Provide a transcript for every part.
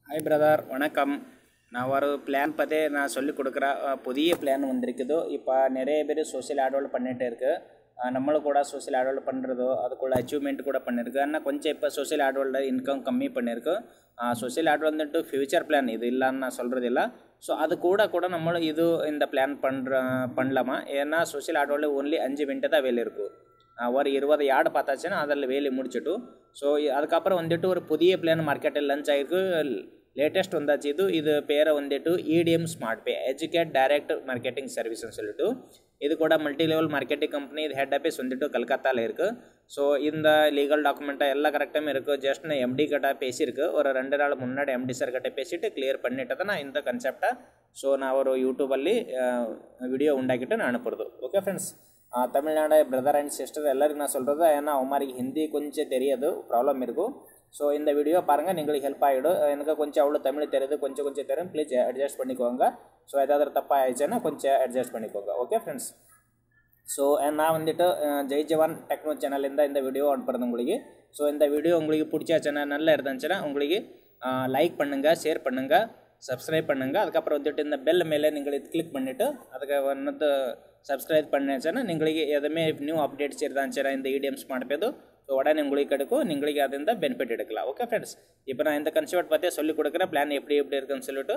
hi brother வணக்கம் நான் ஒரு பிளான் பற்றி நான் சொல்லிக் கொடுக்குற அஹ், புதிய பிளான் வந்திருக்குது இப்போ நிறைய பேர் சோஷியல் ஆர்டோல் பண்ணிகிட்டே இருக்கு அஹ், நம்மளும் கூட சோஷியல் ஆர்டோல் பண்ணுறதோ அதுக்குள்ள அச்சீவ்மெண்ட் கூட பண்ணியிருக்கு ஆனால் கொஞ்சம் இப்போ சோஷியல் ஆர்டோட இன்கம் கம்மி பண்ணியிருக்கு சோஷியல் ஆர்டர் வந்துட்டு ஃப்யூச்சர் பிளான் இது இல்லைன்னு நான் சொல்கிறது இல்லை ஸோ அது கூட கூட நம்மளும் இது இந்த பிளான் பண்ணுற பண்ணலாமா ஏன்னா சோஷியல் ஆர்டோவில் ஓன்லி அஞ்சு மினிட்டு தான் வேலை இருக்கும் ஆஹ் ஒரு இருபது யார்டு பார்த்தாச்சுன்னா அதில் வேலை முடிச்சிட்டு ஸோ அதுக்கப்புறம் வந்துட்டு ஒரு புதிய பிளான் மார்க்கெட்டில் லான்ச் ஆகிருக்கு லேட்டஸ்ட் வந்தாச்சு இது இது பேரை வந்துட்டு ETM smart pay educate direct marketing சர்வீஸ்னு சொல்லிட்டு இது கூட மல்டி லெவல் மார்க்கெட்டிங் கம்பெனி இது ஹெட் ஆஃபீஸ் வந்துட்டு கல்கத்தாவில் இருக்குது ஸோ இந்த லீகல் டாக்குமெண்ட்டை எல்லா கரெக்டாகவும் இருக்குது ஜஸ்ட் நான் எம்டி கிட்ட பேசியிருக்கு ஒரு ரெண்டு நாள் முன்னாடி எம்டி சார் கிட்ட பேசிட்டு ಕ್ಲಿಯರ್ பண்ணிட்டு தான் நான் இந்த ಕನ್ಸೆಪ್ಟ ಸೊ ನಾವು ಅವರು ಯೂಟ್ಯೂಬಲ್ಲಿ ವಿಡಿಯೋ ಉಂಡಾಕಿಟ್ಟು ನಾನು ಅನುಪುறது okay friends Tamil Nadu brother and sister எல்லாருக்கும் நான் சொல்கிறது ஏன்னா அவமாரிக்கு ஹிந்தி கொஞ்சம் தெரியாது ப்ராப்ளம் இருக்கும் ஸோ இந்த வீடியோ பாருங்கள் உங்களுக்கு ஹெல்ப் ஆகிடும் எனக்கு கொஞ்சம் அவ்வளோ தமிழ் தெரியுது கொஞ்சம் கொஞ்சம் தெரியும் ப்ளீஸ் அட்ஜஸ்ட் பண்ணிக்கோங்க ஸோ ஏதாவது தப்பாக ஆயிடுச்சுன்னா கொஞ்சம் அட்ஜஸ்ட் பண்ணிக்கோங்க ஓகே ஃப்ரெண்ட்ஸ் ஸோ நான் வந்துட்டு அஹ், ஜெய் ஜவான் டெக்னோ சேனல்லேருந்து இந்த வீடியோ அனுப்புறது உங்களுக்கு ஸோ இந்த வீடியோ உங்களுக்கு பிடிச்சாச்சுன்னா நல்லா இருந்துச்சுன்னா உங்களுக்கு லைக் பண்ணுங்கள் ஷேர் பண்ணுங்கள் சப்ஸ்கிரைப் பண்ணுங்கள் அதுக்கப்புறம் வந்துட்டு இந்த பெல் மேலே நீங்கள் இது கிளிக் பண்ணிவிட்டு அதுக்கு வந்து சப்ஸ்கிரைப் பண்ணிச்சுன்னா உங்களுக்கு எதுவுமே நியூ அப்டேட்ஸ் இருந்தாச்சுன்னா இந்த இடிஎம்ஸ் ಮಾಡ್ಬೋದು ஸோ உடனே உங்களுக்கு கிடைக்கும் நீங்களுக்கு அதில் பெனிஃபிட் எடுக்கலாம் ஓகே ஃப்ரெண்ட்ஸ் இப்போ நான் இந்த கன்செப்ட் பற்றி சொல்லிக் கொடுக்குறேன் பிளான் எப்படி எப்படி இருக்குன்னு சொல்லிட்டு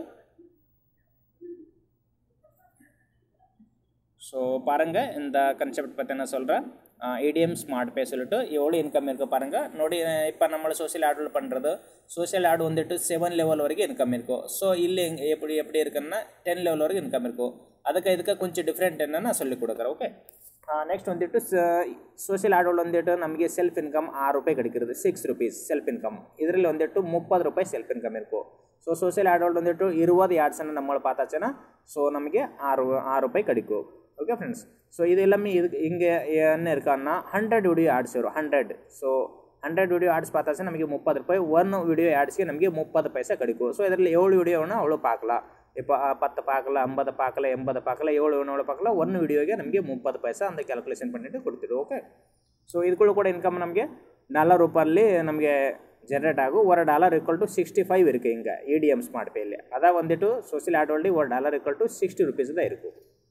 ஸோ பாருங்கள் இந்த கன்செப்ட் பற்றி நான் சொல்கிறேன் ஏடிஎம் ஸ்மார்ட் பே சொல்லிட்டு எவ்வளோ இன்கம் இருக்குது பாருங்கள் ನೋಡಿ இப்போ நம்மள சோஷியல் ஆர்டர் பண்ணுறது சோஷியல் ஆர்டு வந்துட்டு செவன் லெவல் வரைக்கும் இன்கம் இருக்கும் ஸோ ಇಲ್ಲಿ எப்படி எப்படி இருக்குன்னா டென் லெவல் வரைக்கும் இன்கம் இருக்கும் ಅದಕ್ಕೆ ಇದಕ್ಕೆ ಕೊಂಚ ಡಿಫ್ರೆಂಟ್ என்ன நான் சொல்லிக் கொடுக்குறேன் ஓகே ನೆಕ್ಸ್ಟ್ வந்துட்டு ಸೋಷಿಯಲ್ ಆರ್ಡರ್ வந்துட்டு ನಮಗೆ ಸೆಲ್ಫ್ ಇನ್ಕಮ್ ಆರು ರೂಪಾಯಿ கிடைக்கிறது சிக்ஸ் ருபீஸ் செல்ஃப் இன்கம் ಇದರಲ್ಲಿ வந்துட்டு முப்பது ரூபாய் செல்ஃப் இன்கம் இருக்கும் ஸோ சோஷியல் ஆர்டர் வந்துட்டு இருபது யார்ட்ஸ்ன்னு நம்ம பார்த்தாச்சுன்னா ஸோ நமக்கு ஆறு ஆறு ரூபாய் கிடைக்கும் ஓகே ஃப்ரெண்ட்ஸ் ஸோ இது எல்லாமே இது இங்கே என்ன இருக்கான்னா ஹண்ட்ரட் வீடியோ ஆட்ஸ் வரும் hundred so hundred video ads பார்த்தாச்சுன்னா நமக்கு முப்பது ரூபாய் ஒன் வீடியோ ஆட்ஸ்க்கு நமக்கு முப்பது பைசா கிடைக்கும் ஸோ ಇದರಲ್ಲಿ ಏಳು ವಿಡಿಯೋ வேணும் அவ்வளோ பார்க்கலாம் இப்போ பத்து பார்க்கல ஐம்பது பார்க்கல எண்பது பார்க்கல ஏழு வேணும் அவ்வளோ பார்க்கல ஒன்று வீடியோಗೆ ನಮಗೆ ಮುಪ್ಪತ್ತು ಪೈಸಾ ಅಂತ ಕ್ಯಾಲ್ಕುಲೇಷನ್ பண்ணிட்டு ಕೊಡ್ತೀವಿ ಓಕೆ ಸೊ ಇದಕ್ಕೂ ಕೂಡ ಇನ್ಕಮ್ ನಮಗೆ ಡಾಲರ್ ರೂಪಾಯಲ್ಲಿ ನಮಗೆ ಜನರೇಟ್ ಆಗು ஒரு dollar equal to sixty five இருக்குது இங்கே இடிஎம் ஸ்மார்ட் பேயில் அதான் வந்துட்டு சோஷியல் ஆர்டோல்டி ஒரு dollar equal to sixty rupees தான் இருக்கும்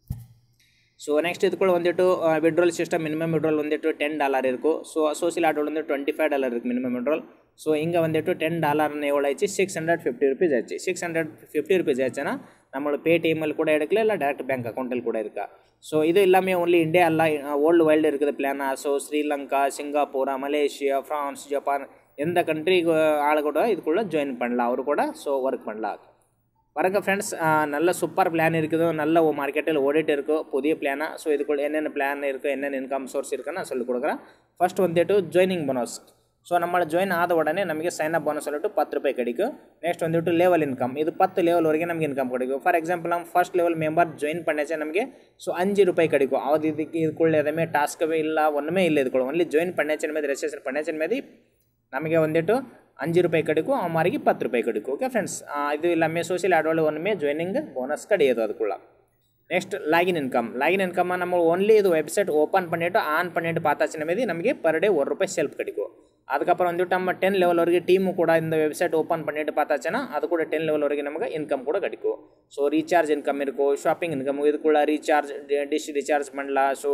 ಸೊ ನೆಕ್ಸ್ಟ್ ಇದಕ್ಕೂ வந்துட்டு ವಿಡ್ರಾಲ್ ಸಿಸ್ಟಮ್ ಮಿನಿಮಮ್ ವಿಡ್ರಾಲ್ வந்துட்டு டென் டாலர் இருக்கும் ஸோ சோஷியல் ஆர்டர் வந்து டுவெண்ட்டி ஃபைவ் டாலர் இருக்குது மினிமம் விட்ரால் ஸோ இங்கே வந்துட்டு டென் டாலர்னு எவ்வளோ ஆச்சு சிக்ஸ் ஹண்ட்ரட் ஃபிஃப்டி ருபீஸ் ஆச்சு சிக்ஸ் ஹண்ட்ரட் ஃபிஃப்டி ருபீஸ் ஆச்சுன்னா நம்மளோட பேடிஎம்மில் கூட எடுக்கல இல்லை டேரக்ட் பேங்க் அக்கௌண்ட்டில் கூட இருக்கா ஸோ இது எல்லாமே ஒன்லி இந்தியா எல்லாம் வேர்ல்டு வைல்டு இருக்குது பிளானா ஸோ ஸ்ரீலங்கா சிங்கப்பூரா மலேசியா ஃப்ரான்ஸ் ஜப்பான் எந்த கண்ட்ரி ஆளு கூட இதுக்குள்ளே ஜாயின் பண்ணலாம் அவரு கூட ஸோ ஒர்க் பண்ணலாம் பாருங்க ஃப்ரெண்ட்ஸ் நல்ல சூப்பர் பிளான் இருக்குது நல்ல மார்க்கெட்டில் ஓடிட்டு இருக்கோ புதிய பிளானாக ஸோ இதுக்குள்ள என்னென்ன பிளான் இருக்குது என்னென்ன இன்கம் சோர்ஸ் இருக்குன்னு நான் சொல்லிக் கொடுக்குறேன் ஃபர்ஸ்ட் வந்துட்டு ஜாயினிங் போனஸ் ஸோ நம்மளை ஜாயின் ஆத உடனே நமக்கு சைன் அப் போனஸ் சொல்லிட்டு பத்து ரூபாய் கிடைக்கும் நெக்ஸ்ட் வந்துட்டு ಲೆವೆಲ್ ಇನ್ಕಮ್ ಇದು ಪತ್ತು ಲೆವೆಲ್ ವರೆಗೆ ನಮಗೆ ಇನ್ಕಮ್ கிடைக்கும் ಫಾರ್ ಎಕ್ಸಾಂಪಲ್ ನಮ್ಮ ಫಸ್ಟ್ ಲೆವೆಲ್ ಮೆಂಬರ್ ಜಾಯಿನ್ பண்ணாச்சே ನಮಗೆ ಸೊ அஞ்சு ரூபாய் கிடைக்கும் அது இதுக்கு இதுக்குள்ள எதுவுமே டாஸ்க்கவே இல்லை ஒன்றுமே இல்லை இதுக்குள்ள ஒன்லி ஜாயின் பண்ணாச்சன் மீது ரெஜிஸ்ட்ரேஷன் பண்ணாச்சன் மீது ನಮಗೆ வந்துட்டு அஞ்சு ரூபாய் கிடைக்கும் அவன் மாதிரிக்கு பத்து ரூபாய் கிடைக்கும் ஓகே ஃப்ரெண்ட்ஸ் இது எல்லாமே சோஷியல் ஆர்டோவில் ஒன்றுமே ஜாயினிங் போனஸ் கிடையாது அதுக்குள்ள next login income login income நம்ம ஒன்லி இது வெப்சைட் ஓப்பன் பண்ணிவிட்டு ஆன் பண்ணிட்டு பார்த்தாச்சுன மீது ನಮಗೆ பர் டே ஒரு ரூபாய் செல்ஃப் கிடைக்கும் அதுக்கப்புறம் வந்துட்டு நம்ம டென் லெவல் வரைக்கும் டீமு கூட இந்த வெப்சைட் ஓப்பன் பண்ணிட்டு பார்த்தாச்சுன்னா அது கூட டென் லெவல் வரைக்கும் நமக்கு இன்கம் கூட கிடைக்கும் ஸோ ரீசார்ஜ் இன்கம் இருக்கும் ஷாப்பிங் இன்கம் இதுக்குள்ள ரீசார்ஜ் டிஷ் ரீசார்ஜ் பண்ணலாம் ஸோ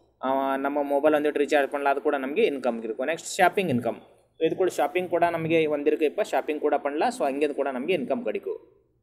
நம்ம ಮೊಬೈಲ್ வந்துட்டு ரீசார்ஜ் பண்ணலாம் அது கூட நமக்கு இன்கம் இருக்கும் ನೆಕ್ಸ್ಟ್ ಶಾಪಿಂಗ್ ಇನ್ಕಮ್ ಇದು ಕೂಡ ಶಾಪಿಂಗ್ ಕೂಡ ನಮಗೆ ಒಂದಿருக்கு இப்போ ಶಾಪಿಂಗ್ ಕೂಡ பண்ணலாம் ஸோ அங்கேருந்து கூட நமக்கு இன்கம் கிடைக்கும்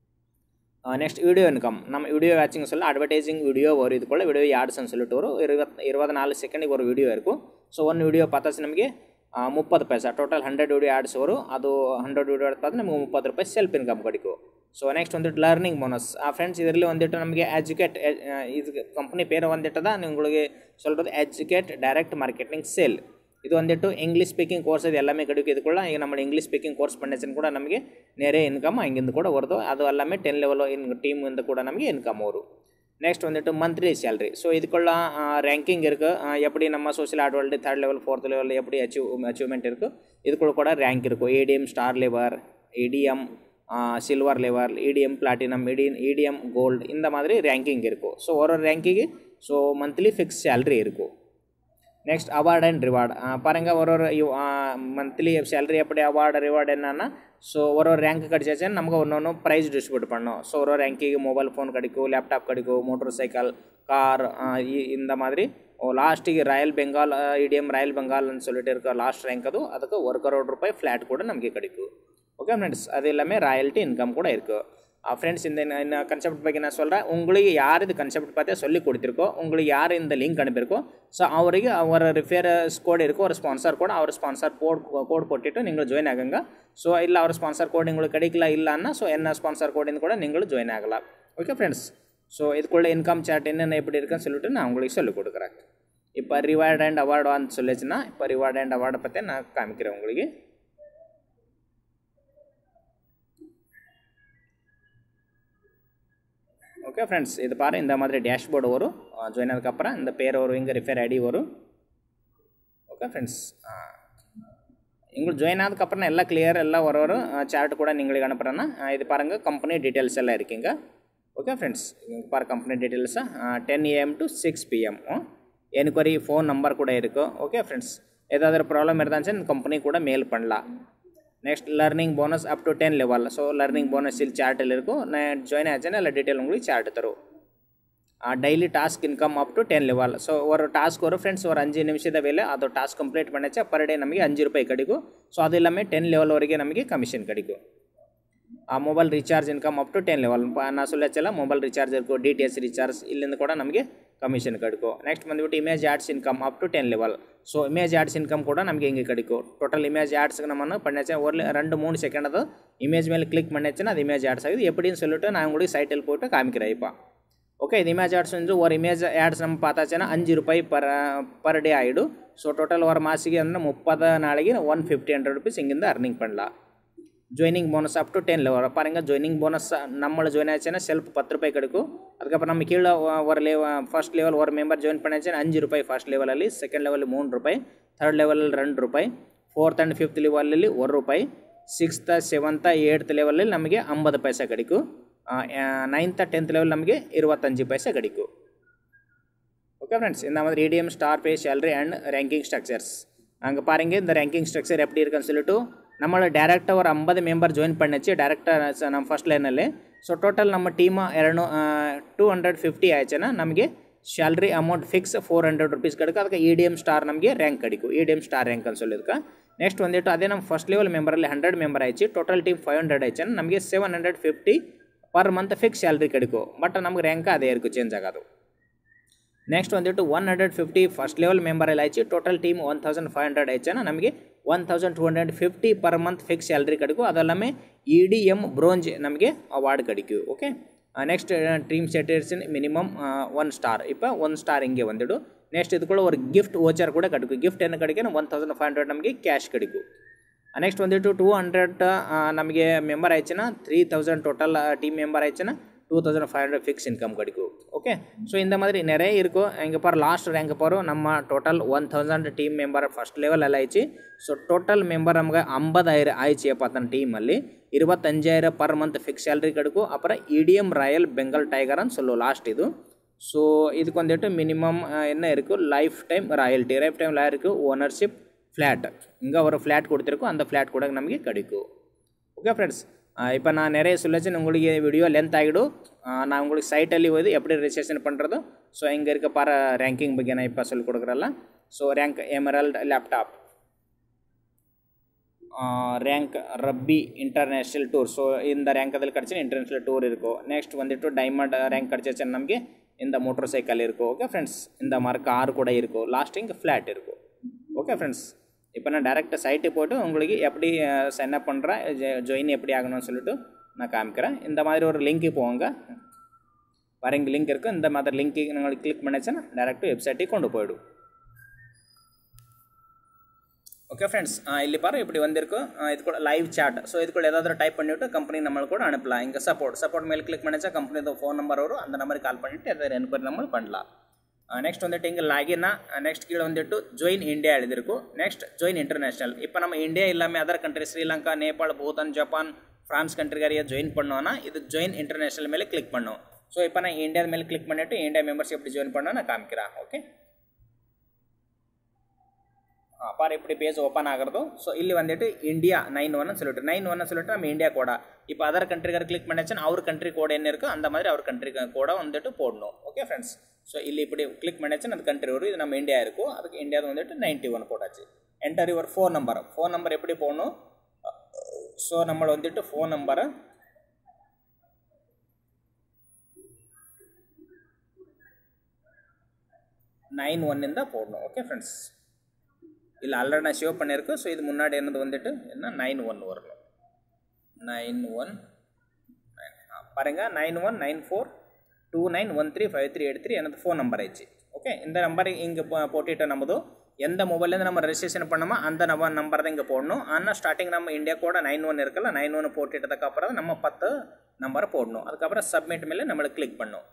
ನೆಕ್ಸ್ಟ್ ವಿಡಿಯೋ ಇನ್ಕಮ್ ನಮ್ಮ ವಿಡಿಯೋ ವ್ಯಾಚಿಂಗ್ சொல்ல அட்வர்டைசிங் வீடியோ வரும் இதுக்குள்ள வீடியோ யாட்ஸ்னு சொல்லிட்டு வரும் இருபத் இருபத்தி நாலு செகண்டிಗೆ ஒரு வீடியோ இருக்கும் ಸೊ ಒಂದು ವಿಡಿಯೋ பார்த்தாச்சு ನಮಗೆ ಮುಪ್ಪತ್ತು ಪೈಸಾ ಟೋಟಲ್ ಹಂಡ್ರೆಡ್ ವಿಡಿಯೋ ಆಡ್ಸ್ வரும் ಅದು ಹಂಡ್ರೆಡ್ ವಿಡಿಯೋ ಆಡ್ಸ್ பார்த்து ನಮಗೆ ಮುಪ್ಪತ್ತು ರೂಪಾಯಿ ಸೆಲ್ಫ್ ಇನ್ಕಮ್ கிடைக்கும் ಸೊ ನೆಕ್ಸ್ಟ್ வந்துட்டு ಲರ್ನಿಂಗ್ ಬೋನಸ್ ಆ ಫ್ರೆಂಡ್ಸ್ ಇದರಲ್ಲಿ வந்துட்டு ನಮಗೆ ಎಜುಕೇಟ್ ಇದು ಕಂಪ್ನಿ பேர் வந்துட்டு தான் உங்களுக்கு சொல்கிறது எஜுகேட் டைரக்ட் மார்க்கெட்டிங் சேல் இது வந்துட்டு இங்கிலீஷ் ஸ்பீக்கிங் கோர்ஸ் இது எல்லாமே கிடைக்கும் இதுக்குள்ள ಈಗ நம்ம இங்கிலீஷ் ಸ್ಪೀಕಿಂಗ್ ಕೋರ್ಸ್ பண்ணச்சன் கூட ನಮಗೆ நிறைய இன்கம் அங்கேருந்து கூட வருது அது எல்லாமே டென் லெவல் இன் டீம் இருந்து கூட நமக்கு இன்கம் வரும் நெக்ஸ்ட் வந்துட்டு மந்த்லி சேலரி ஸோ இதுக்குள்ள ரேங்கிங் இருக்குது எப்படி நம்ம social art third level fourth லெவலில் எப்படி அச்சீவ் அச்சீவ்மெண்ட் இருக்குது இதுக்குள்ள கூட ரேங்க் இருக்கும் ATM star level ATM silver level EDM platinum EDM EDM gold இந்த மாதிரி ரேங்கிங் இருக்கும் ஸோ ஒரு ஒரு ரேங்கிங்கு ஸோ மந்த்லி ஃபிக்ஸ் சேலரி இருக்கும் நெக்ஸ்ட் அவார்ட் அண்ட் ரிவார்டு பாருங்கள் ஒரு ஒரு மந்த்லி சேலரி எப்படி அவார்டு ரிவார்டு என்னன்னா ஸோ ஒரு ஒரு ரேங்க் கிடச்சாச்சுன்னா நமக்கு ஒன்று ஒன்று ப்ரைஸ் டிஸ்ட்ரிபியூட் பண்ணோம் ஸோ ஒரு ஒரு ரேங்க்குக்கு மொபைல் ஃபோன் கிடைக்கும் லேப்டாப் கிடைக்கும் மோட்டர் சைக்கிள் கார் இந்த மாதிரி ಲಾಸ್ಟಿಗೆ ರಾಯಲ್ ಬೆಂಗಾಲ್ ಇಡಿಯಮ್ ರಾಯಲ್ ಬೆಂಗಾಲ್ ಅಂತ சொல்லிட்டு இருக்க லாஸ்ட் ரேங்க் அது அதுக்கு ஒரு கரோட் ரூபாய் ஃப்ளாட் கூட நமக்கு கிடைக்கும் ஓகே ஃப்ரெண்ட்ஸ் அது எல்லாமே ராயல்ட்டி இன்கம் கூட இருக்குது ஃப்ரெண்ட்ஸ் இந்த இந்த கன்செப்ட் பற்றி நான் சொல்கிறேன் உங்களுக்கு யார் இது கன்செப்ட் பார்த்தா சொல்லி கொடுத்துருக்கோ உங்களுக்கு யார் இந்த லிங்க் அனுப்பியிருக்கோ ஸோ அவರಿಗೆ ಅವರ ರಿಫೇರಸ್ ಕೋಡ್ ಇರಕೋ ಅವ್ರ ಸ್ಪಾನ್ಸರ್ ಕೋಡ್ ಅವ್ರ ಸ್ಪಾನ್ಸರ್ ಕೋಡ್ ಕೋಡ್ ಕೊಟ್ಟಿಟ್ಟು ನೀವು ಜಾಯ್ನ್ ಆಗಂಗ ಸೊ ಇಲ್ಲ ಅವ್ರ ಸ್ಪಾನ್ಸರ್ ಕೋಡ್ ನಿங்களுக்கு கிடைக்கல ಇಲ್ಲ ಅನ್ನ ಸೊ என்ன ஸ்பான்சர் கோடின்னு கூட நீங்கள் ஜாயின் ஆகலாம் ஓகே ஃப்ரெண்ட்ஸ் ஸோ இதுக்குள்ள இன்கம் சார்ட் என்னென்ன எப்படி இருக்குன்னு சொல்லிட்டு நான் உங்களுக்கு சொல்லிக் கொடுக்குறேன் இப்போ ரிவார்ட் அண்ட் அவார்டு சொல்லிச்சுன்னா இப்போ ரிவார்ட் அண்ட் அவார்டை பற்றி நான் காமிக்கிறேன் உங்களுக்கு ஓகே ஃப்ரெண்ட்ஸ் இது பாரு இந்த மாதிரி டேஷ்போர்டு வரும் ஜாயின் ஆனதுக்கப்புறம் இந்த பேர் வரும் இங்கே ரிஃபேர் ஐடி வரும் ஓகே ஃப்ரெண்ட்ஸ் உங்களுக்கு ஜாயின் ஆனதுக்கப்புறம் எல்லாம் கிளியர் எல்லாம் ஒரு ஒரு சார்ட் கூட நீங்களுக்கு அனுப்புகிறேன்னா இது பாருங்கள் கம்பெனி டீட்டெயில்ஸ் எல்லாம் இருக்கீங்க ஓகே ஃப்ரெண்ட்ஸ் இங்கே பாரு கம்பெனி டீட்டெயில்ஸா ten AM to six PM enquiry phone number கூட இருக்கும் ஓகே ஃப்ரெண்ட்ஸ் ஏதாவது ப்ராப்ளம் இருந்தாச்சுன்னா கம்பெனி கூட மெயில் பண்ணலாம் next learning bonus up to ten level so learning bonus ಇಲ್ಲಿ ಚಾರ್ಟಲ್ಲಿ ಇರಕು ನಾ ಜಾಯ್ನ್ ಆಚೆನೆ ಎಲ್ಲ ಡೀಟೇಲ್ உங்களுக்கு சார்ட் தரும் daily task income up to ten level so ஒரு டாஸ்க் வரும் ஃப்ரெண்ட்ஸ் ஒரு அஞ்சு நிமிஷದ ವೇಳೆ ಅದು ಟಾಸ್ಕ್ ಕಂಪ್ಲೀಟ್ பண்ணாச்சா ಪರ್ ಡೇ ನಮಗೆ ಅஞ்சு ರೂಪಾಯಿ கிடைக்கும் ಸೊ ಅದು எல்லாமே ಟೆನ್ ಲೆವೆಲ್ ವರೆಗೆ ನಮಗೆ ಕಮಿಷನ್ கிடைக்கும் ಆ mobile recharge income up to ten level ನಾ ಸುಳ್ಳಚ್ಚಲ್ಲ ಮೊಬೈಲ್ ರೀಚಾರ್ಜ್ ಇರ್ಕೋ ಡಿ ಟಿ ಎಸ್ ರೀಚಾರ್ಜ್ ಇಲ್ಲಿಂದ ಕೂಡ ನಮಗೆ ಕಮಿಷನ್ ಕಡಿಕೋ ನೆಕ್ಸ್ಟ್ ಬಂದುಬಿಟ್ಟು image ads income up to ten level so image ads income ಕೂಡ ನಮಗೆ ಹಿಂಗೆ ಕಡಿಕೋ ಟೋಟಲ್ ಇಮೇಜ் ஆட்ஸ்க்கு நம்ம பண்ணாச்சா ஒரு ரெண்டு மூணு செகண்ட் அது இமேஜ் மேலே கிளிக் பண்ணாச்சுன்னா அது இமேஜ் ஆட்ஸ் ஆகுது எப்படின்னு சொல்லிட்டு நான் உங்களுக்கு சைட்டில் போட்டு காமிக்கிறேன் இப்போ ஓகே இது இமேஜ் ஆட்ஸ் வந்து ஒரு இமேஜ் ஆட்ஸ் நம்ம பார்த்தாச்சுன்னா அஞ்சு ரூபாய் பர் பர் டே ஆகிடும் ஸோ டோட்டல் ஒரு மாசிಗೆ ಅಂದರೆ முப்பது நாளைக்கு ஒன் ஃபிஃப்டி ஹண்ட்ரட் ருபீஸ் இங்கேருந்து அர்னிங் பண்ணலாம் joining bonus up to ten level பாருங்க ஜாயினிங் போனஸ் நம்மள ஜாயின் ஆச்சுன்னா செல்ஃப் பத்து ரூபாய் கிடைக்கும் அதுக்கப்புறம் நம்ம கீழே ஒரு ಲೆವ ಫಸ್ಟ್ ಲೆವೆಲ್ ஒரு ಮೆಂಬರ್ ಜಾಯಿನ್ பண்ணாச்சுன்னா அஞ்சு ರೂಪಾಯಿ ಫಸ್ಟ್ ಲೆವೆಲಲ್ಲಿ ಸೆಕೆಂಡ್ ಲೆವೆಲ್ ಮೂರು ರೂಪಾಯಿ ಥರ್ಡ್ ಲೆವೆಲಲ್ಲಿ ரெண்டு ರೂಪಾಯಿ ಫೋರ್ತ್ ಆ್ಯಂಡ್ ಫಿಫ್ತ್ ಲೆವೆಲಲ್ಲಿ ஒரு ರೂಪಾಯಿ ಸಿಕ್ಸ್ತ್ ಸೆವೆಂತ್ ಏಯ್ತ್ ಲೆವೆಲಲ್ಲಿ ನಮಗೆ ஐம்பது ಪೈಸೆ கிடைக்கும் நைன்த் டென்த் லெவல் நமக்கு இருபத்தஞ்சு பைசா கிடைக்கும் ஓகே ஃப்ரெண்ட்ஸ் இந்த மாதிரி ATM star pay salary and ranking structures அங்கே பாருங்க இந்த ரேங்கிங் ஸ்ட்ரக்சர் எப்படி இருக்குன்னு சொல்லிட்டு நம்மள ಡೈರೆಕ್ಟ್ ஒரு ஐம்பது மெம்பர் ಜಾಯಿನ್ பண்ணச்சு ಡೈರೆಕ್ಟ್ ನಮ್ಮ ಫಸ್ಟ್ ಲೈನಲ್ಲಿ ಸೊ ಟೋಟಲ್ ನಮ್ಮ ಟೀಮ್ ಎರಡು ಟೂ ಹಂಡ್ರೆಡ್ ಫಿಫ್ಟಿ ಆಯ್ಚನ ನಮಗೆ salary amount fix four hundred rupees ಕಡಿಕೆ ಅದಕ್ಕೆ ಇ ಡಿ ಎಮ್ ಸ್ಟಾರ್ ನಮಗೆ ರ್ಯಾಂಕ್ ಕಡಿಕು E D M star rank ಅಂತ சொல்லியிருக்க ನೆಕ್ಸ್ಟ್ ಒಂದಿಟ್ಟು ಅದೇ ನಮ್ಮ ಫಸ್ಟ್ ಲೆವೆಲ್ ಮೆಂಬರಲ್ಲಿ ಹಂಡ್ರೆಡ್ ಮೆಂಬರ್ ಆಯ್ತು ಟೋಟಲ್ ಟೀಮ್ ಫೈವ್ ಹಂಡ್ರೆಡ್ ಆಯ್ಚನ ನಮಗೆ seven hundred fifty per month fix salary ಕಡಿಕು ಬಟ್ ನಮ್ಗೆ ರ್ಯಾಂಕ್ ಅದೇ ಇರ್ಕು ಚೇಂಜ್ ಆಗೋದು ನೆಕ್ಸ್ಟ್ ಒಂದಿಟ್ಟು one hundred fifty first level ಮೆಂಬರಲ್ಲಿ ಆಯ್ತು total team one thousand five hundred ಆಯ್ಚನ ನಮಗೆ one thousand two hundred fifty per month fix salary ಕಡಿಕು ಅದೆಲ್ಲಮೇ ಇ ಡಿ ಎಮ್ ಬ್ರೋಂಜ್ ನಮಗೆ ಅವಾರ್ಡ್ ಕಡಿಕು ಓಕೆ ನೆಕ್ಸ್ಟ್ ಟೀಮ್ ಸೆಟರ್ಸಿನ್ ಮಿನಿಮಮ್ ಒನ್ ಸ್ಟಾರ್ இப்போ ஒன் ஸ்டார் இங்கே வந்துடும் நெக்ஸ்ட் இதுக்குள்ள ஒரு கிஃப்ட் ஓச்சர் கூட கிடைக்கும் கிஃப்ட் என்ன கிடைக்கும் ಒನ್ ತೌಸಂಡ್ ಫೈವ್ ಹಂಡ್ರೆಡ್ ನಮಗೆ ಕ್ಯಾಶ್ கிடைக்கும் ನೆಕ್ಸ್ಟ್ வந்துட்டு ಟೂ ಹಂಡ್ರೆಡ್ ನಮಗೆ ಮೆಂಬರ್ ಆಯ್ಚನ three thousand total team member ஆயிடுச்சுன்னா two thousand five hundred fix income கிடைக்கும் ஓகே ஸோ இந்த மாதிரி நிறைய இருக்கும் இங்கே பாரு லாஸ்ட் ரேங்க் போகிறோம் நம்ம total one thousand team member first level ಎಲ್ಲ ಆಯ್ತು ಸೊ ಟೋಟಲ್ ಮೆಂಬರ್ ನಮಗೆ ஐம்பதாயிரம் ஆயிடுச்சு அப்போ அந்த டீமಲ್ಲಿ இருபத்தஞ்சாயிரம் பர் மந்த் ஃபிக்ஸ் ಸ್ಯಾಲ್ರಿ கிடைக்கும் அப்புறம் இடிஎம் ராயல் பெங்கால் டைகர் ಅಂತ சொல்லுவோம் லாஸ்ட் இது ஸோ இதுக்கு வந்துட்டு மினிமம் என்ன இருக்குது life time royalty life time இருக்குது ஓனர்ஷிப் ஃப்ளாட் இங்கே ஒரு ஃப்ளாட் கொடுத்துருக்கோம் அந்த ஃப்ளாட் கூட நமக்கு கிடைக்கும் ஓகே ஃப்ரெண்ட்ஸ் இப்போ நான் நிறைய சொல்லிச்சு உங்களுக்கு வீடியோ லென்த் ஆகிடும் நான் உங்களுக்கு சைட்டಲ್ಲಿ வந்து எப்படி ரிஜிஸ்ட்ரேஷன் பண்ணுறது ஸோ இங்கே இருக்க பார ரேங்கிங் ಬಗ್ಗೆ நான் இப்போ சொல்லிக் கொடுக்குறேன்ல so rank emerald laptop rank ruby international tour so ಇಂದ ರ್ಯಾಂಕದಲ್ಲಿ ಕಡಿಚೆ ಇಂಟರ್ನ್ಯಾಷನಲ್ ಟೂರ್ ಇರ್ಕೋ ನೆಕ್ಸ್ಟ್ ಬಂದಿಟ್ಟು ಡೈಮಂಡ್ ರ್ಯಾಂಕ್ ಕಡಿಚೆ ನಮಗೆ இந்த மோட்டர் சைக்கிள் இருக்கும் ஓகே ஃப்ரெண்ட்ஸ் இந்த மாதிரி கார் கூட இருக்கும் லாஸ்ட்டிங் ஃப்ளாட் இருக்கும் ஓகே ஃப்ரெண்ட்ஸ் இப்போ நான் டேரெக்டாக சைட்டு போட்டு உங்களுக்கு எப்படி சைன் அப் பண்ணுறேன் ஜாயின் எப்படி ஆகணும்னு சொல்லிட்டு நான் காமிக்கிறேன் இந்த மாதிரி ஒரு லிங்க்கு போங்க வர இங்கே லிங்க் இருக்குது இந்த மாதிரி லிங்க்கு நீங்கள் கிளிக் பண்ணிச்சுன்னா டேரெக்டாக வெப்சைட்டுக்கு கொண்டு போயிடும் ஓகே ஃப்ரெண்ட்ஸ் ಇಲ್ಲಿ பாரு இப்படி வந்திருக்கும் இது கூட லைவ் சாட் ஸோ இதுக்குள்ள ஏதாவது டைப் பண்ணிவிட்டு கம்பெனி நம்மளுக்கு கூட அனுப்பலாம் இங்கே சப்போர்ட் சப்போர்ட் மேலே கிளிக் பண்ணிச்சா கம்பெனி ஃபோன் நம்பர் வரும் அந்த நம்பருக்கு கால் பண்ணிவிட்டு எதாவது என்கொயரி நம்ம பண்ணலாம் ನೆಕ್ಸ್ಟ್ வந்துட்டு இங்கே லாகின்னா ನೆಕ್ಸ್ಟ್ கீழே வந்துட்டு ஜாயின் இந்தியா எழுதிருக்கும் ನೆಕ್ಸ್ಟ್ ஜாயின் இன்டர்நேஷனல் இப்போ நம்ம இந்தியா இல்லாமல் other country Sri Lanka Nepal Bhutan Japan France கண்ட்ரிகாரியை ஜாயின் பண்ணோன்னா இது ஜாயின் இன்டர்நேஷனல் மேலே கிளிக் பண்ணும் ஸோ இப்போ நான் இந்தியா மேலே கிளிக் பண்ணிவிட்டு இந்தியா மெம்பர்ஸ் எப்படி ஜாயின் பண்ணோம் நான் காமிக்கிறேன் ஓகே பாரு இப்படி பேஜ் ஓப்பன் ஆகிறது ஸோ ಇಲ್ಲಿ வந்துட்டு இந்தியா நைன் ஒன்னு சொல்லிட்டு நைன் ஒன்னு சொல்லிட்டு நம்ம இந்தியா கோடா இப்போ அதர் கண்ட்ரிக்கார கிளிக் பண்ணிச்சுன்னா அவர் கண்ட்ரி கோட் என்ன இருக்கோ அந்த மாதிரி அவர் கண்ட்ரி கோடை வந்துட்டு போடணும் ஓகே ஃப்ரெண்ட்ஸ் ஸோ ಇಲ್ಲಿ இப்படி கிளிக் பண்ணிச்சுன்னா அது கண்ட்ரி வரும் இது நம்ம இந்தியா இருக்கும் அதுக்கு இந்தியாவது வந்துட்டு நைன்ட்டி ஒன் போட்டாச்சு enter your phone number phone number எப்படி போடணும் ஸோ நம்ம வந்துட்டு ஃபோன் நம்பரை நைன் ஒன்னிಂದ போடணும் ஓகே ஃப்ரெண்ட்ஸ் இல்லை ஆல்ரெடி நான் சேவ் பண்ணியிருக்கேன் ஸோ இது முன்னாடி என்னது வந்துட்டு என்ன நைன் ஒன் வரணும் நைன் ஒன் பாருங்க nine one nine four two nine one three five three eight three எனது ஃபோன் நம்பர் ஆயிடுச்சு ஓகே இந்த நம்பர் இங்கே போட்டுட்டு நம்மது எந்த மொபைல்லேருந்து நம்ம ரெஜிஸ்ட்ரேஷன் பண்ணோமோ அந்த நம்ம நம்பர் தான் இங்கே போடணும் ஆனால் ஸ்டார்டிங் நம்ம இந்தியா கூட நைன் ஒன் இருக்குல்ல நைன் ஒன் போட்டுட்டதுக்கப்புறம் நம்ம பத்து நம்பரை போடணும் அதுக்கப்புறம் சப்மிட் மேலே நம்மளுக்கு கிளிக் பண்ணணும்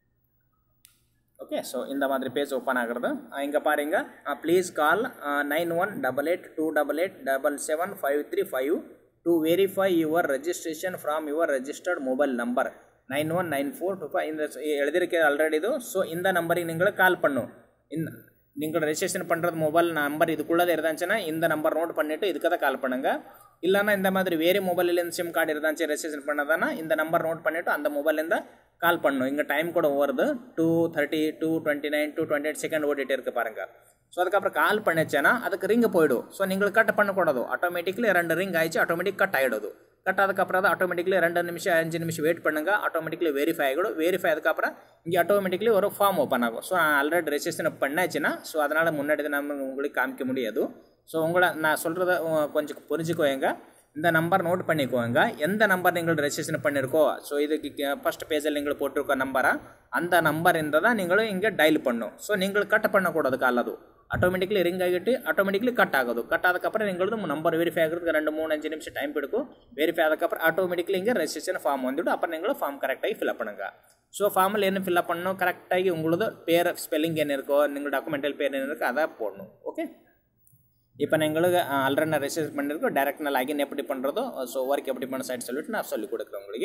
ஓகே ஸோ இந்த மாதிரி பேஜ் ஓப்பன் ஆகிறது இங்கே பாருங்க please call nine one double eight two double eight double seven five three five to verify your registration from your registered mobile number nine one nine four two five இந்த எழுதியிருக்க already இது so இந்த நம்பருக்கு நீங்கள் கால் பண்ணும் இந்த நீங்கள் registration பண்ணுறது மொபைல் நம்பர் இதுக்குள்ளே இருந்துச்சுன்னா இந்த நம்பர் நோட் பண்ணிவிட்டு இதுக்கு தான் கால் பண்ணுங்கள் இல்லைன்னா இந்த மாதிரி வேறு மொபைல்லேருந்து சிம் கார்டு இருந்தாச்சு ரெஜிஸ்ட்ரேஷன் பண்ணதானா இந்த நம்பர் நோட் பண்ணிவிட்டு அந்த மொபைல்லேருந்து கால் பண்ணணும் இங்கே டைம் கூட வருது two thirty two twenty nine two twenty eight second ஓடிட்டு இருக்கு பாருங்கள் ஸோ அதுக்கப்புறம் கால் பண்ணிச்சேன்னா அதுக்கு ரிங் போயிடும் ஸோ நீங்கள் கட் பண்ணக்கூடாது ஆட்டோமேட்டிக்லி ரெண்டு ரிங் ஆயிடுச்சு ஆட்டோமேட்டிக் கட் ஆகிடுது கட் ஆதக்கப்புறம் அது ஆட்டோமேட்டிக்லி ரெண்டு நிமிஷம் அஞ்சு நிமிஷம் வெயிட் பண்ணுங்கள் ஆட்டோமேட்டிக்லி வெரிஃபை ஆகிடும் வெரிஃபை அதுக்கப்புறம் இங்கே ஆட்டோமேட்டிக்லி ஒரு ஃபார்ம் ஓப்பன் ஆகும் ஸோ நான் ஆல்ரெடி ரெஜிஸ்ட்ரேஷன் பண்ணாச்சுன்னா ஸோ அதனால் முன்னாடி நம்ம உங்களுக்கு காமிக்க முடியாது ஸோ உங்களை நான் சொல்கிறத கொஞ்சம் புரிஞ்சுக்கோங்க இந்த நம்பர் நோட் பண்ணிக்கோங்க எந்த நம்பர் நீங்கள் ரெஜிஸ்ட்ரேஷன் பண்ணியிருக்கோ ஸோ இதுக்கு ஃபஸ்ட் பேஜில் நீங்கள் போட்டிருக்க நம்பரை அந்த நம்பர் தான் நீங்களும் இங்கே டயல் பண்ணும் ஸோ நீங்கள் கட் பண்ணக்கூடாது காலது ஆட்டோமேட்டிக்லி ரிங் ஆகிட்டு ஆட்டோமேட்டிக்லி கட் ஆகுது கட் ஆதக்கப்புறம் நீங்களது நம்பர் வெரிஃபை ஆகிறதுக்கு ரெண்டு மூணு அஞ்சு நிமிஷம் டைம் எடுக்கும் வெரிஃபை ஆதக்கப்புறம் ஆட்டோமேட்டிக்லி இங்கே ரெஜிஸ்ட்ரேஷன் ஃபார்ம் வந்துவிட்டு அப்புறம் நீங்களும் ஃபார்ம் கரெக்டாಗಿ ஃபில்அப் பண்ணுங்க ஸோ ஃபார்மில் என்ன ஃபில்அப் பண்ணணும் கரெக்டாಗಿ உங்களது பேர் ஸ்பெல்லிங் என்ன இருக்கோ நீங்கள் டாக்குமெண்டல் பேர் என்ன இருக்கோ அதை போடணும் ஓகே இப்போ நீங்களுக்கு ஆல்ரெடி நான் ரெஜிஸ்டர் பண்ணியிருக்கோம் டேரக்ட் நான் லாகின் எப்படி பண்ணுறதோ ஸோ ஒர்க் எப்படி பண்ண சைட் சொல்லிட்டு நான் சொல்லிக் கொடுக்குறேன் உங்களுக்கு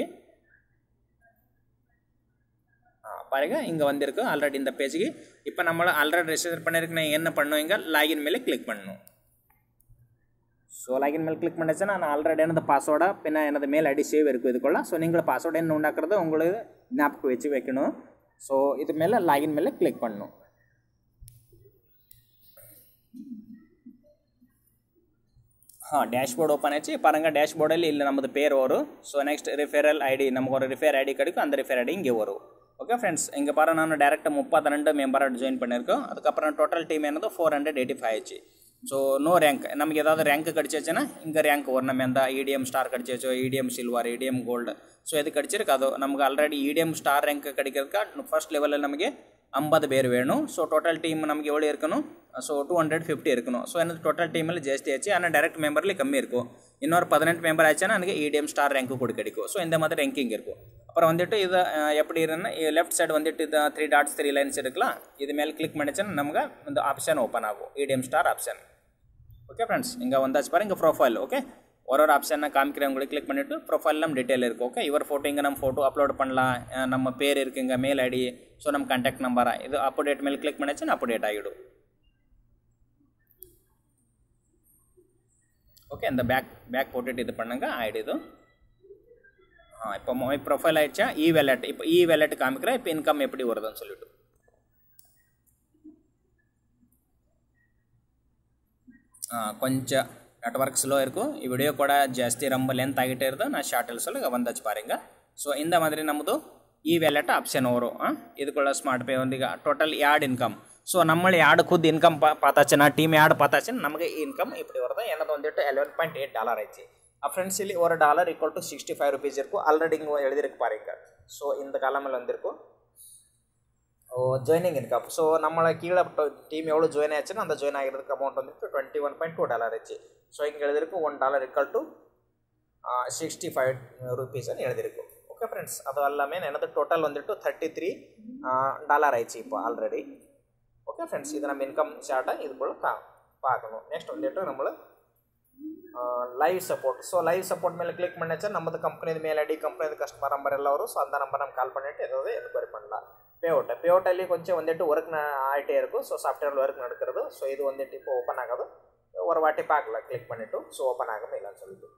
பாருங்க இங்கே வந்திருக்கு ஆல்ரெடி இந்த பேஜுக்கு இப்போ நம்மளை ஆல்ரெடி ரெஜிஸ்டர் பண்ணியிருக்கு நான் என்ன பண்ணணும் இங்கே லாகின் மேலே கிளிக் பண்ணணும் ஸோ லாகின் மேலே கிளிக் பண்ணிச்சுன்னா நான் ஆல்ரெடி எனது பாஸ்வேர்டை பின்ன எனது மேல் ஐடி சேவ் இருக்கும் இதுக்குள்ள ஸோ நீங்கள் பாஸ்வேர்டு என்ன உண்டாக்குறது உங்களுக்கு ஞாபகம் வச்சு வைக்கணும் ஸோ இது மேலே லாகின் மேலே கிளிக் பண்ணணும் ಹಾಂ ಡ್ಯಾಶ್ ಬೋರ್ಡ್ ಓಪನ್ ಆಯ್ತು ಪಾರಂಗ ಡ್ಯಾಶ್ ಬೋರ್ಡಲ್ಲಿ ಇಲ್ಲಿ ನಮ್ಮದು ಪೇರ್ ಅವರು so next referral I D ನಮಗೆ ஒரு ரிஃபேர் ஐடி கிடைக்கும் அந்த ரிஃபேர் ஐடி இங்கே வரும் ஓகே ஃப்ரெண்ட்ஸ் இங்கே பாரு நான் டேரெக்டாக முப்பத்தி ரெண்டு மெம்பரோட ஜாயின் பண்ணியிருக்கோம் அதுக்கப்புறம் டோட்டல் டீம் என்னது ஃபோர் ஹண்ட்ரட் எயிட்டி ஃபைவ் ஆச்சு ஸோ நோ ரேங்க் நமக்கு ஏதாவது ரேங்க் கிடச்சிச்சுன்னா இங்கே ரேங்க் வரும் நம்ம எந்த இடிஎம் ஸ்டார் கிடச்சிச்சோ EDM silver EDM gold so இது கிடச்சிருக்கு ಅದು ನಮ್ಗೆ ಆಲ್ರೆಡಿ ಇಡಿಎಮ್ ಸ್ಟಾರ್ ರ್ಯಾಂಕ್ கிடைக்கிறதுக்கு ஃபர்ஸ்ட் லெவலில் நமக்கு ஐம்பது பேர் வேணும் ஸோ டோட்டல் டீம் நமக்கு எவ்வளோ இருக்கணும் ஸோ டூ ஹண்ட்ரட் ஃபிஃப்டி இருக்கணும் ஸோ எனக்கு டோட்டல் டீமில் ஜாஸ்தி ஆச்சு ஆனால் டேரக்ட் மெம்பர்ல கம்மி இருக்கும் இன்னொரு பதினெட்டு மெம்பர் ஆச்சுன்னா எனக்கு இடிஎம் ஸ்டார் ரேங்க்கு கூட கிடைக்கும் ஸோ இந்த மாதிரி ரேங்கிங் இருக்கும் அப்புறம் வந்துட்டு இது எப்படி இருக்குன்னா லெஃப்ட் சைடு வந்துட்டு இது த்ரீ டாட்ஸ் த்ரீ லைன்ஸ் இருக்கலாம் இது மேலே கிளிக் பண்ணிச்சுன்னா நமக்கு இந்த ஆப்ஷன் ஓப்பன் ஆகும் EDM star option okay friends இங்கே வந்தாச்சு பாருங்க இங்கே ப்ரொஃபைல் ஓகே ஒரு ஒரு ஆப்ஷன் நான் காமிக்கிறேன் உங்களுக்கு கிளிக் பண்ணிவிட்டு ப்ரொஃபைல் நம்ம டீட்டெயில் இருக்குது ஓகே இவர் ஃபோட்டோ இங்கே நம்ம ஃபோட்டோ அப்லோட் பண்ணலாம் நம்ம பேர் இருக்குங்க மெயில் ஐடி ஸோ நம்ம கான்டாக்ட் நம்பரா இது அப்டேட் மேலே கிளிக் பண்ணிச்சுன்னா அப்டேட் ஆகிடும் ஓகே இந்த பேக் பேக் போட்டுட்டு இது பண்ணுங்க ஆயிடுது ஆ இப்போ மொபைல் ப்ரொஃபைல் ஆயிடுச்சா இ வேலட் இப்போ இ வேலட் காமிக்கிறேன் இப்போ இன்கம் எப்படி வருதுன்னு சொல்லிட்டு కొంచెం నెట్వర్క్ స్లో இருக்கும் ಈ ವಿಡಿಯೋ ಕೂಡ ಜಾಸ್ತಿ ரொம்ப ಲೆಂತ್ ಆಗಿಟ್ಟೇ ಇರೋದು நான் ஷார்ட்டில் சொல்ல வந்தாச்சு பாருங்க ஸோ இந்த மாதிரி ನಮ್ಮದು ಈ ವ್ಯಾಲೆಟ್ ಆಪ್ಷನ್ ಅವರು ಇದಕ್ಕೊಳ್ಳ ಸ್ಮಾರ್ಟ್ ಪೇ ಒಂದೀಗ ಟೋಟಲ್ ಯಾರ್ಡ್ ಇನ್ಕಮ್ ஸோ நம்ம யாடு குத் இன்கம் பா பார்த்தாச்சுன்னா டீம் யாடு பார்த்தாச்சுன்னா நமக்கு இன்கம் இப்படி வருது எனது வந்துட்டு எலவன் பாயிண்ட் எயிட் டாலர் ஆயிடுச்சு ஃப்ரெண்ட்ஸ் ಇಲ್ಲಿ ஒரு dollar equal to sixty five rupees இருக்கும் ஆல்ரெடி இங்கே எழுதிருக்கு பாருங்க ஸோ இந்த காலமில் வந்திருக்கும் ஜாயினிங் இன்கம் ஸோ நம்மளை கீழே டீம் எவ்வளோ ஜாயின் ஆச்சுன்னா அந்த ஜாயின் ஆகிறதுக்கு அமௌண்ட் வந்துட்டு twenty one point two dollar ஆச்சு ஸோ இங்கே எழுதிருக்கு one dollar equal to sixty five ருபீஸ்னு எழுதிருக்கும் ஓகே ஃப்ரெண்ட்ஸ் அது எல்லாமே எனது டோட்டல் வந்துட்டு தேர்ட்டி த்ரீ டாலர் ஆயிடுச்சு இப்போ ஆல்ரெடி ஓகே ஃப்ரெண்ட்ஸ் இது நம்ம இன்கம் ஷார்ட்டாக இது போல் கா பார்க்கணும் நெக்ஸ்ட் வந்துட்டு நம்மள live support so live support ಮೇಲೆ ಕ್ಲಿಕ್ ಮಾಡಿச்சா நமது ಕಂಪ್ನಿದ ಮೇಲ್ ಐ ಡಿ ಕಂಪ್ನಿದ ಕಸ್ಟಮರ್ ನಂಬರ್ ಎಲ್ಲ ಅವರು ಸೊ அந்த நம்பர் நம்ம கால் பண்ணிட்டு ஏதாவது என்கொயரி பண்ணலாம் பேஅவுட் பேஅவுட்டಲ್ಲಿ கொஞ்சம் வந்துட்டு ஒர்க் ஆகிட்டே இருக்கும் ஸோ சாஃப்ட்வேரில் ஒர்க் நடக்கிறது ஸோ இது வந்துட்டு இப்போ ஓப்பன் ஆகாது ஒரு வாட்டி பார்க்கல கிளிக் பண்ணிவிட்டு ஸோ ஓப்பன் ஆகாம இல்லைன்னு சொல்லிட்டு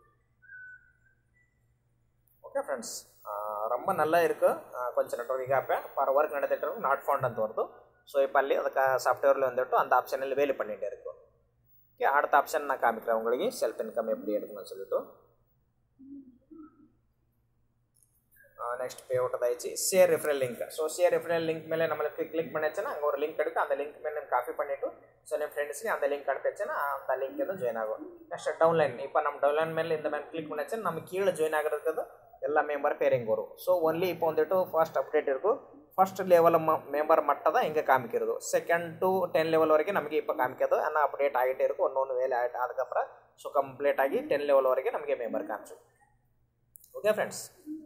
ஓகே ஃப்ரெண்ட்ஸ் ரொம்ப நல்லா இருக்குது కొంచెం నెట్వర్క్ గ్యాప్ పర్ వర్క్ ನಡೆದಿಟ್ಟು ನಾಟ್ ಫೌಂಡ್ ಅಂತ வருது ஸோ இப்போ ಅಲ್ಲಿ ಅದಕ್ಕೆ சாஃப்ட்வேரில் வந்துட்டு அந்த ஆப்ஷனில் வேலை பண்ணிகிட்டே இருக்கும் ஓகே அடுத்த ஆப்ஷன் நான் காமிக்கிறேன் உங்களுக்கு செல்ஃப் இன்கம் எப்படி எடுக்கணும்னு சொல்லிட்டு நெக்ஸ்ட் பே அவுட் ஆயிடுச்சு share referral link so share referral link மேலே நம்மளுக்கு கிளிக் பண்ணிச்சுன்னா அங்கே ஒரு லிங்க் எடுக்கும் அந்த லிங்க் மேலே நம்ம காப்பி பண்ணிவிட்டு ஸோ ನಿಮ್ಮ ಫ್ರೆಂಡ್ಸ್ಗೆ அந்த லிங்க் அனுப்பிச்சுன்னா அந்த லிங்க் வந்து ஜாயின் ஆகும் நெக்ஸ்ட் டவுன்லைன் இப்போ நம்ம டவுன்லைன் மேலே இந்த ಮೇಲೆ கிளிக் பண்ணிச்சுன்னா நம்ம கீழே ஜாயின் ஆகிறதுக்கு ಎಲ್ಲ ಮೆಂಬರ್ ಪೇರಿಂಗ್ ವரும் ಸೊ ಓನ್ಲಿ இப்போ வந்துட்டு ಫಸ್ಟ್ ಅಪ್ಡೇಟ್ இருக்கும் ಫಸ್ಟ್ ಲೆವೆಲ್ ಮೆಂಬರ್ ಮಟ್ಟ தான் இங்கே காமிக்கிறது செகண்ட் டு டென் லெவல் வரைக்கும் நமக்கு இப்போ காமிக்கிறது ஆனால் அப்டேட் ஆகிட்டே இருக்கும் ஒன்று வேலை ஆகிட்டு அதுக்கப்புறம் ஸோ கம்ப்ளீட் ஆகி டென் லெவல் வரைக்கும் நமக்கு மெம்பர் காமிச்சு ஓகே ஃப்ரெண்ட்ஸ்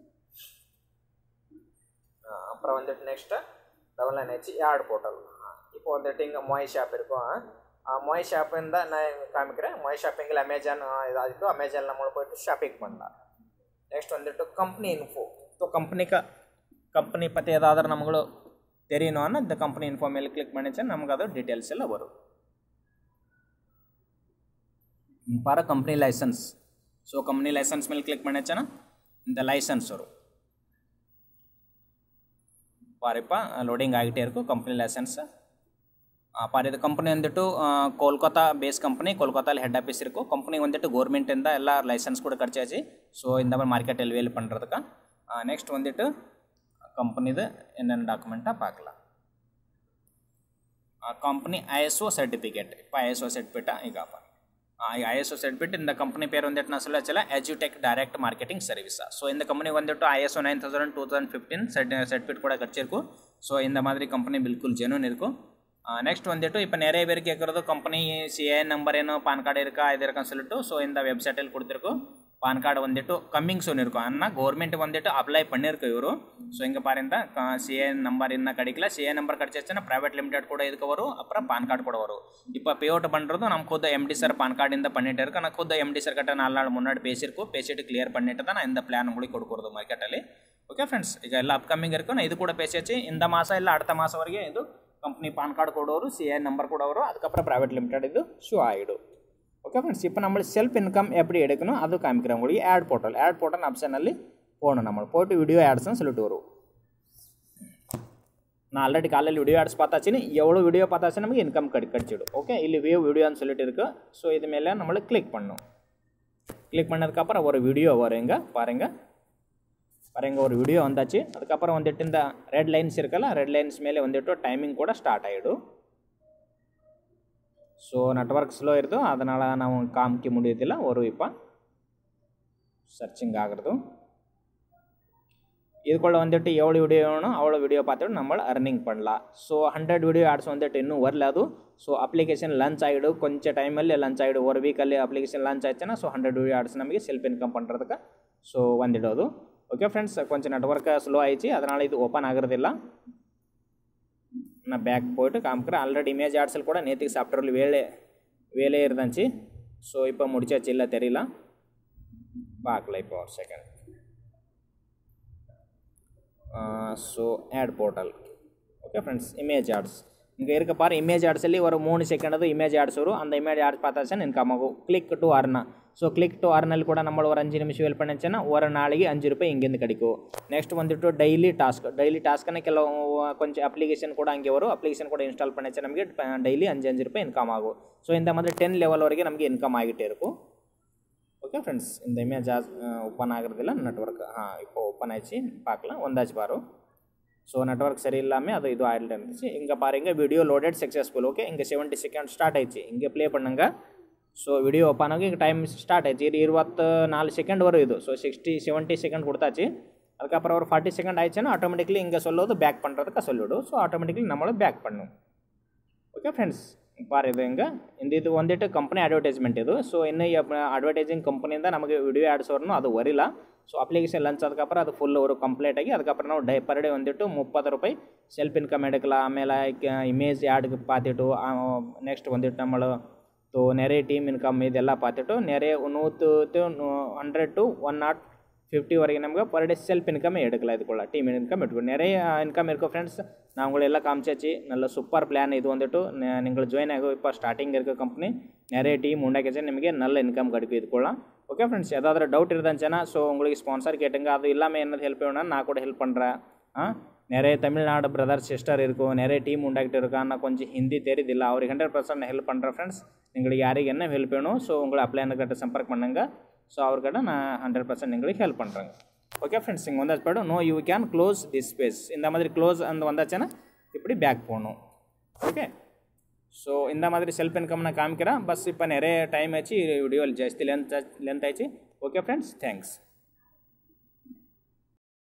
அப்புறம் வந்துட்டு நெக்ஸ்ட்டு டவுன்லைன் ஆச்சு யார்டு போர்ட்டல் இப்போ வந்துட்டு இங்கே மொய் ஷாப் இருக்கும் மொய் ஷாப்புன்னு தான் நான் காமிக்கிறேன் மொய் ஷாப்பிங்கில் அமேசான் இதாகிட்டு அமேசானில் நம்மளை போயிட்டு ஷாப்பிங் பண்ணலாம் நெக்ஸ்ட் வந்துட்டு கம்பெனி இன்ஃபோ ஸோ கம்பெனிக்கு கம்பெனி பற்றி ஏதாவது நம்மளுக்கு தெரியணும்னா இந்த கம்பெனி இன்ஃபோ மேலே கிளிக் பண்ணிச்சா நமக்கு அது டீட்டெயில்ஸ் எல்லாம் வரும் பாரு company license so company license மேலே கிளிக் பண்ணிச்சேன்னா இந்த லைசன்ஸ் வரும் பாருப்பா லோடிங் ஆகிட்டே இருக்கும் கம்பெனி லைசன்ஸ் பாரு ಇದು ಕಂಪ್ನಿ வந்துட்டு ಕೋಲ್ಕತ್ತಾ ಬೇಸ್ ಕಂಪ್ನಿ ಕೋಲ್ಕತ್ತಾல ஹெட் ஆஃபீஸ் இருக்கும் கம்பெனி வந்துட்டு கவர்மெண்ட்டிಂದ ಎಲ್ಲ ಲೈಸೆನ್ಸ್ ಕೂಡ கிடச்சாச்சு ஸோ இந்த மாதிரி மார்க்கெட்டில் வேல் பண்ணுறதுக்கு நெக்ஸ்ட் வந்துட்டு கம்பெனிது என்னென்ன டாக்குமெண்ட்டாக பார்க்கலாம் company I S O certificate இப்போ ಐ ಎಸ್ ಒ ಸರ್ಟಿಫಿಕೇಟ್ ಈಗ ಐ ಎಸ್ ಒ ಸರ್ಟಿಫಿಕೇಟ್ இந்த ಕಂಪ್ನಿ பேர் வந்துட்டு நான் சொல்ல வச்சல எஜுடெக் டைரக்ட் மார்க்கெட்டிங் சர்வீஸா ஸோ இந்த கம்பெனி வந்துட்டு ISO nine thousand two thousand fifteen certificate கூட கிடச்சிருக்கும் ஸோ இந்த மாதிரி கம்பெனி பில்குல் ஜெனுவன் இருக்கும் நெக்ஸ்ட் வந்துட்டு இப்போ நிறைய பேர் கேட்குறது கம்பெனி சிஏ நம்பர் ಏನು ಪಾನ್ ಕಾರ್ಡ್ இருக்கா இது இருக்கான்னு சொல்லிட்டு ஸோ இந்த வெப்சைட்டில் கொடுத்துருக்கோம் ಪಾನ್ ಕಾರ್ಡ್ வந்துட்டு கம்மிங் சோன் இருக்கும் ஆனால் கவர்மெண்ட் வந்துட்டு அப்ளை பண்ணியிருக்கு இವರು ஸோ இங்கே பாருங்க சிஏ நம்பர் இன்னும் கிடைக்கல சிஏ நம்பர் கிடச்சிச்சுன்னா ப்ரைவேட் லிமிடெட் கூட இதுக்கு வரும் அப்புறம் பான் கார்டு கூட வரும் இப்போ பே அவுட் பண்ணுறதும் நம்ம खुद எம்டி சார் பான் கார்டிಂದ பண்ணிட்டு இருக்கு நான் खुद எம்டி சார் கிட்ட நாலு நாள் முன்னாடி பேசியிருக்கோம் பேசிட்டு கிளியர் பண்ணிட்டு தான் நான் இந்த பிளான் உங்களுக்கு கொடுக்குறது ಮಾರ್ಕೆಟಲ್ಲಿ ಓಕೆ ಫ್ರೆಂಡ್ಸ್ ಈಗ ಎಲ್ಲ ಅಪ್ಕಮಿಂಗ್ ಇருக்கு நான் இது கூட பேசியாச்சு இந்த மாதம் இல்லை அடுத்த மாதம் வரைக்கும் ಇದು ಕಂಪ್ನಿ ಪಾನ್ ಕಾರ್ಡ್ ಕೊಡೋರು ಸಿ ಐ ನಂಬರ್ ಕೊಡೋರು அதுக்கப்புறம் ப்ரைவேட் லிமிடெட் இது ஷோ ஆகிடும் ஓகே ஃப்ரெண்ட்ஸ் இப்போ நம்ம செல்ஃப் இன்கம் எப்படி எடுக்கணும் அது காமிக்கிறேன் உங்களுக்கு ஆட் போர்ட்டல் ஆட் போர்ட்டல் ஆப்ஷನಲ್ಲಿ போகணும் நம்ம போட்டு வீடியோ ஆட்ஸ்னு சொல்லிட்டு வரும் நான் ஆல்ரெடி காலையில் வீடியோ ஆட்ஸ் பார்த்தாச்சுன்னு எவ்வளோ வீடியோ பார்த்தாச்சுன்னு நமக்கு இன்கம் கடி கிடச்சிடும் ஓகே இல்லை வியூ வீடியோன்னு சொல்லிட்டு இருக்கு ஸோ இது மேலே நம்மளுக்கு கிளிக் பண்ணணும் கிளிக் பண்ணதுக்கப்புறம் ஒரு வீடியோ வரும் இங்கே பாருங்கள் பாருங்க ஒரு வீடியோ வந்தாச்சு அதுக்கப்புறம் வந்துட்டு இந்த ரெட் லைன்ஸ் இருக்கಲ್ಲ ரெட் லைன்ஸ் ಮೇಲೆ வந்துட்டு ಟೈಮಿಂಗ್ ಕೂಡ ಸ್ಟಾರ್ಟ್ ಆಯಿಡು ಸೊ ನೆಟ್ವರ್ಕ್ ಸ್ಲೋ ಇರೋದು ಅದனால் ನಾವು ಕಾಮಿಕೆ ಮುಡಿಯೋದಿಲ್ಲ ಅವರು ಇಪ್ಪ ಸರ್ಚಿಂಗ್ ಆಗಿರೋದು இதுக்குள்ள வந்துட்டு எவ்வளோ வீடியோ வேணும் அவ்வளோ வீடியோ பார்த்துட்டு நம்ம அர்னிங் பண்ணலாம் ஸோ ஹண்ட்ரட் வீடியೋ ಆಡ್ಸ್ வந்துட்டு ಇನ್ನೂ வரல ಅದು ಸೊ ಅಪ್ಲಿಕೇಶನ್ ಲಂಚ್ ಆகிடு ಕೊಂಚ ಟೈಮಲ್ಲಿ ಲಂಚ್ ಆகிடு ஒரு ವೀಕಲ್ಲಿ ಅಪ್ಲಿಕೇಶನ್ ಲಾಂಚ್ ಆಯ್ತಾನ ಸೊ ಹಂಡ್ರೆಡ್ வீடியோ ಆಡ್ಸ್ ನಮಗೆ ಸೆಲ್ಫ್ ಇನ್ಕಮ್ பண்ணுறதுக்கு ஸோ வந்துಡೋದು ಓಕೆ ಫ್ರೆಂಡ್ಸ್ ಕೊಂಚ ನೆಟ್ವರ್ಕ್ ಸ್ಲೋ ಆಯ್ತು அதனால் இது ஓப்பன் ஆகிறதில்ல நான் பேக் போயிட்டு காமிக்கிறேன் ஆல்ரெடி இமேஜ் ஆட்ஸில் கூட நேற்றுக்கு சாஃப்ட்வேரில் வேலை வேலையே இருந்துச்சு ஸோ இப்போ முடிச்சாச்சு இல்லை தெரியல பார்க்கல இப்போ ஒரு second so ad portal okay friends image ads இங்கே இருக்க பாரு இமேஜ் ஆட்ஸಲ್ಲಿ ஒரு மூணு செகண்டது இமேஜ் ஆட்ஸ் வரும் அந்த இமேஜ் ஆட்ஸ் பார்த்தாச்சுன்னா இன்கம் ஆகும் click to earn so click to ಅರ್ನಲ್ಲಿ ಕೂಡ நம்ம ஒரு அஞ்சு நிமிஷம் ವೇಲ್ பண்ணிச்சுன்னா ஒரு நாளைக்கு அஞ்சு ರೂಪಾಯಿ ಹಿಂಗಿಂದ கிடைக்கும் ನೆಕ್ಸ್ಟ್ ಬಂದ್ಬಿಟ್ಟು ಡೈಲಿ ಟಾಸ್ಕ್ ಡೈಲಿ ಟಾಸ್ಕನ್ನ ಕೆಲವು ಕೊಂಚ ಅಪ್ಲಿಕೇಶನ್ ಕೂಡ ಹಂಗೆ வரும் ಅಪ್ಲಿಕೇಶನ್ ಕೂಡ ಇನ್ಸ್ಟಾಲ್ பண்ணிச்சு ನಮಗೆ ಡೈಲಿ அஞ்சு அஞ்சு ರೂಪಾಯಿ ಇನ್ಕಮ್ ಆகும் ಸೊ இந்த மாதிரி டென் லெவல் வரைக்கும் ನಮಗೆ ಇನ್ಕಮ್ ಆಗಿಟ್ಟே இருக்கும் ஓகே ஃப்ரெண்ட்ஸ் இந்த இமேஜ் ஓப்பன் ஆகிறதில்ல நெட்ஒர்க் ஆ இப்போ ஓப்பன் ஆயிடுச்சு பார்க்கலாம் வந்தாச்சு பாரு ஸோ நெட்ஒர்க் சரியில்லாமல் அது இது ஆயிட்டு இருந்துச்சு இங்கே பாருங்க வீடியோ லோடட் சக்ஸஸ்ஃபுல் ஓகே இங்கே செவன்ட்டி செகண்ட் ஸ்டார்ட் ஆயிடுச்சு இங்கே ப்ளே பண்ணுங்க ಸೊ ವಿಡಿಯೋ ಓಪನ್ ಆಗಿ ಈಗ ಟೈಮ್ ಸ್ಟಾರ್ಟ್ ಆಯ್ತು ಇದು ಇರುವತ್ತು ನಾಲ್ಕು ಸೆಕೆಂಡ್ ವரும் ಇದು ஸோ சிக்ஸ்டி செவன்ட்டி செகண்ட் கொடுத்தாச்சு அதுக்கப்புறம் ஒரு ஃபார்ட்டி செகண்ட் ஆயிடுச்சுன்னா ஆட்டோமேட்டிக்லி இங்கே சொல்லுவது பேக் பண்ணுறதுக்கு சொல்லிவிடும் ஸோ ஆட்டோமேட்டிக்லி நம்மளும் பேக் பண்ணும் ಓಕೆ ಫ್ರೆಂಡ್ಸ್ ಪಾರ್ ಇದು ಹಿಂಗೆ ಇಂದು ಇದು ಒಂದಿಟ್ಟು ಕಂಪ್ನಿ ಅಡ್ವರ್ಟೈಸ್ಮೆಂಟ್ ಇದು ಸೊ ಇನ್ನು ಈ ಅಡ್ವರ್ಟೈಸಿಂಗ್ ಕಂಪ್ನಿಯಿಂದ ನಮಗೆ ವಿಡಿಯೋ ಆಡ್ಸೋರ್ನು ಅದು ವರಿಲ್ಲ ಸೊ ಅಪ್ಲಿಕೇಶನ್ ಲಂಚ್ ಅದಕ್ಕப்புறம் ಅದು ಫುಲ್ ಅವರು ಕಂಪ್ಲೀಟ್ ಆಗಿ ಅದಕ್ಕப்புறம் ನಾವು ಡೈ ಪರ್ ಡೇ ಒಂದಿಟ್ಟು ಮುಪ್ಪತ್ತು ರೂಪಾಯಿ ಸೆಲ್ಫ್ ಇನ್ಕಮ್ எடுக்கலாம் ಆಮೇಲೆ ಇಮೇಜ್ ಆ್ಯಡ್ಗೆ பார்த்துட்டு ನೆಕ್ಸ್ಟ್ ಒಂದಿಟ್ಟು நம்மள ತೋ ನೆರೆ ಟೀಮ್ ಇನ್ಕಮ್ ಇದೆಲ್ಲ பார்த்துட்டு நிறைய நூற்று ஹண்ட்ரட் டு ஒன் நாட் ஃபிஃப்டி வரைக்கும் நமக்கு பர் டே செல்ஃப் இன்கம் எடுக்கலாம் இதுக்குள்ள டீம் இன்கம் எடுக்கும் நிறைய இன்கம் இருக்கும் ஃப்ரெண்ட்ஸ் நான் உங்களை எல்லாம் காமிச்சாச்சு நல்ல சூப்பர் பிளான் இது வந்துட்டு ந- நீங்கள் ஜாயின் ஆகும் இப்போ ஸ்டார்டிங் இருக்க ಕಂಪ್ನಿ நிறைய டீம் உண்டாக்கிச்சு ನಿಮಗೆ நல்ல இன்கம் கிடைக்கும் இதுக்குள்ள ஓகே ஃப்ரெண்ட்ஸ் ஏதாவது டவுட் இருந்துச்சுன்னா ஸோ உங்களுக்கு ஸ்பான்சர் கேட்டுங்க அது இல்லாமல் என்னது ஹெல்ப் வேணும்னா நான் கூட ஹெல்ப் பண்ணுறேன் ஆ நிறைய தமிழ்நாடு பிரதர் சிஸ்டர் இருக்கும் நிறைய டீம் உண்டாக்கிட்டு இருக்கா நான் கொஞ்சம் ஹிந்தி தெரியுதில்ல ಅವ್ರಿಗೆ ஹண்ட்ரட் பர்சன்ட் ஹெல்ப் பண்ணுறேன் ஃப்ரெண்ட்ஸ் உங்களுக்கு யாರಿಗೆ என்ன ஹெல்ப் வேணும் ஸோ உங்களை அப்ளைன் கிட்ட சம்பர்க் பண்ணுங்க ஸோ அவர்கிட்ட நான் ஹண்ட்ரட் பர்சன்ட் எங்களுக்கு ஹெல்ப் பண்ணுறேங்க ஓகே ஃப்ரெண்ட்ஸ் இங்கே வந்தாச்சு போய்டும் no you can close this space இந்த மாதிரி க்ளோஸ் அந்த வந்தாச்சுன்னா இப்படி பேக் போகணும் ஓಕೆ ಸೊ ಇಂದ ಮಾದರಿ ಸೆಲ್ಫ್ ಇನ್ಕಮ್ನ ಕಾಮಿಕಿರ ಬಸ್ ಇಪ್ಪ ನೆರೆ ಟೈಮ್ ಹಚ್ಚಿ ವಿಡಿಯೋ ಜಾಸ್ತಿ ಲೆಂತ್ ಲೆಂತ್ ಆಯ್ತು ಓಕೆ ಫ್ರೆಂಡ್ಸ್ ಥ್ಯಾಂಕ್ಸ್